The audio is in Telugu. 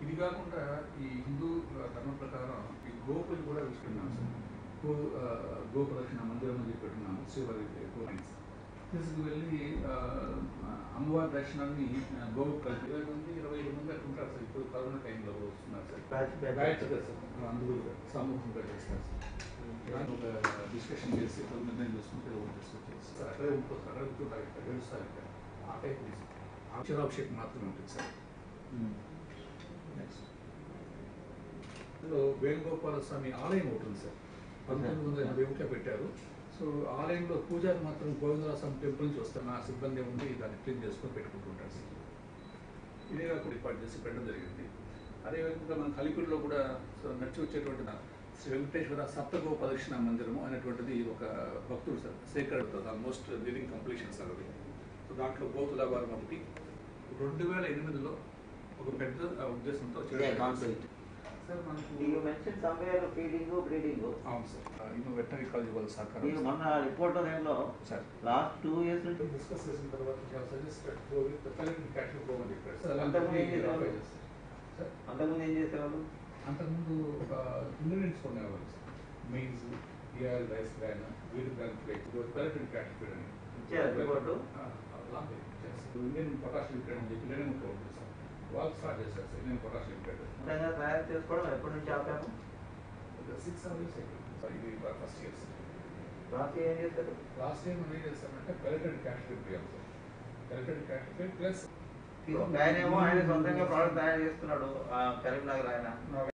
ఇది కాకుండా ఈ హిందూ ధర్మం ప్రకారం ఈ గోపులు కూడా విసుకున్నాం సార్ గో ఆ, గో ప్రదక్షిణ మందిరం అని చెప్పి పెట్టున్నాము శివరి గోవింద్ తీసుకువెళ్ళి ఆ, అమ్మవారి దర్శనాన్ని ఆ, గోవు కలిపి ఇరవై మంది ఇరవై ఐదు మంది అట్లా ఉంటారు సార్ ఇప్పుడు కరోనా టైంలో వస్తున్నారు సార్ బ్యాచ్ బ్యాచ్ బ్యాచ్ కదా సార్ అందరూ సమూహంగా చేస్తారు సార్ దాన్ని ఒక డిస్కషన్ చేసి ఒక నిర్ణయం చేసుకుంటే ఓన్ తీసుకొచ్చేసి సార్ అక్కడే ఉంటుంది అక్కడే కూర్చుంటారు ఇక్కడ ఏడుస్తారు ఇక్కడ ఆ టైప్ ఉంది సార్ అక్షరాభిషేకం మాత్రమే ఉంటుంది సార్ నెక్స్ట్ ఇందులో వేణుగోపాల స్వామి ఆలయం ఒకటి ఉంది సార్ పంతొమ్మిది వందల ఎనభై ఒకటిలో పెట్టారు సో ఆలయంలో పూజారి మాత్రం గోవిందరావు స్వామి టెంపుల్ నుంచి వస్తారు నా సిబ్బంది ఉండి దాన్ని క్లీన్ చేసుకొని పెట్టుకుంటుంటారు సార్ ఇదే కాకుండా ఏర్పాటు చేసి పెట్టడం జరిగింది అదేవిధంగా మన కలిపిడిలో కూడా సో నడిచి వచ్చేటువంటి నా శ్రీ వెంకటేశ్వర సప్తగో ప్రదక్షిణ మందిరము అనేటువంటిది ఒక భక్తుడు sir sacred almost living completion sir అది సో దాంట్లో గోతుల వారం ఒకటి రెండు వేల ఎనిమిదిలో ఒక పెద్ద ఉద్దేశంతో చేయడం కాన్సెప్ట్ సార్ మనకు you mention somewhere feeding breeding అవును సార్ ఇన్నో వెటనరీ కాలేజ్ వాళ్ళ సహకారం మీరు మొన్న రిపోర్ట్ నేమ్లో సార్ లాస్ట్ టూ ఇయర్స్ నుంచి డిస్కస్ చేసిన తర్వాత చాలా suggest go with collective cash పోమని చెప్పారు సార్ అంతకుముందు ఏం అలాంటివి చేసేవాళ్ళు? apply చేస్తారు. సార్ అంతకుముందు ఏం చేసేవాళ్ళు అంతకుముందు ఒక ఇంగ్రీడియంట్స్ కొనేవాళ్ళు sir mains ear rice grain wheat grain flake collective cash feed అని ఇచ్చారు రిపోర్టు ఇండియన్ పొటాష్ లిమిటెడ్ అని చెప్పి నేను ఉంటుంది సార్ వాళ్ళు స్టార్ట్ చేశారు సార్ ఇండియన్ పొటాష్ లిమిటెడ్ నిజంగా తయారు చేసుకోవడం ఎప్పటి నుంచి ఆపాము సిక్స్ అవర్స్ అయిపోయింది సార్ ఇది ఫస్ట్ ఇయర్ సార్ లాస్ట్ ఏం చేస్తారు లాస్ట్ టైం మనం ఏం చేస్తామంటే కలెక్టెడ్ క్యాష్ ఫీడ్ చేయాలి sir collected cash feed plus ఆయన ఏమో ఆయన సొంతంగా ప్రోడక్ట్ తయారు చేస్తున్నాడు ఆ, కరీంనగర్ ఆయన